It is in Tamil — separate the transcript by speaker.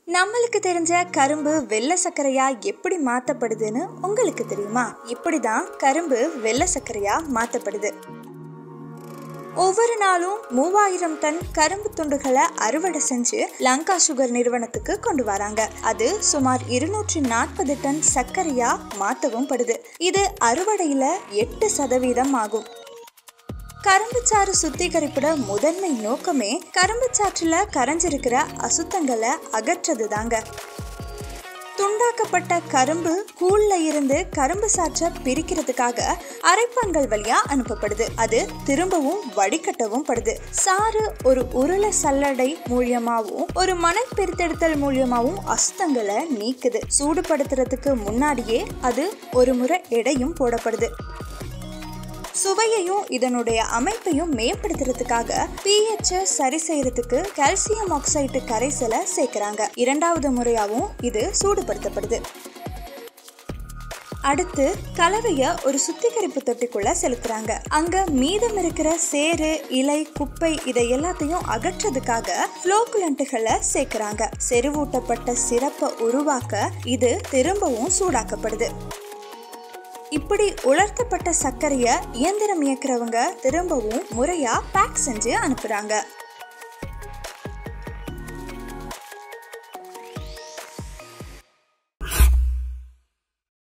Speaker 1: நம்மளுக்கு தெரிஞ்ச கரும்பு வெள்ளை சர்க்கரையா எப்படி மாத்தப்படுதுன்னு உங்களுக்கு தெரியுமா இப்படிதான் கரும்பு வெள்ளை சர்க்கரையா மாத்தப்படுது ஒவ்வொரு நாளும் மூவாயிரம் டன் கரும்பு துண்டுகளை அறுவடை செஞ்சு லங்கா சுகர் நிறுவனத்துக்கு கொண்டு வராங்க அது சுமார் இருநூற்றி நாற்பது டன் சர்க்கரையா மாத்தவும் படுது இது அறுவடையில எட்டு சதவீதம் ஆகும் கரும்புச்சாறு சுத்திகரிப்போட முதன்மை நோக்கமே கரும்புச்சாற்றுல கரைஞ்சிருக்கிற அசுத்தங்களை அகற்றது தாங்க துண்டாக்கப்பட்ட கரும்பு கூழ்ல இருந்து கரும்பு சாற்றை பிரிக்கிறதுக்காக அரைப்பான்கள் வழியா அனுப்பப்படுது அது திரும்பவும் வடிகட்டவும் படுது சாறு ஒரு உருளை சல்லடை மூலியமாவும் ஒரு மணல் பிரித்தெடுத்தல் மூலியமாவும் அசுத்தங்களை நீக்குது சூடுபடுத்துறதுக்கு முன்னாடியே அது ஒரு முறை எடையும் போடப்படுது சுவையையும் இதனுடைய அமைப்பையும் மேம்படுத்துறதுக்காக pH -அ சரி செய்யறதுக்கு கால்சியம் ஆக்சைடு கரைசலை சேர்க்கறாங்க இரண்டாவது முறையாவும் இது சூடுபடுத்தப்படுது அடுத்து கலவைய ஒரு சுத்திகரிப்பு தொட்டிக்குள்ள செலுத்துறாங்க அங்க மீதம் இருக்கிற சேறு இலை குப்பை இதை எல்லாத்தையும் அகற்றதுக்காக ஃப்ளோகுலண்ட்டுகளை சேர்க்கறாங்க செறிவூட்டப்பட்ட சிறப்பை உருவாக்க இது திரும்பவும் சூடாக்கப்படுது இப்படி உலர்த்தப்பட்ட சர்க்கரைய இயந்திரம் இயக்குறவங்க திரும்பவும் முறையா பேக் செஞ்சு அனுப்புறாங்க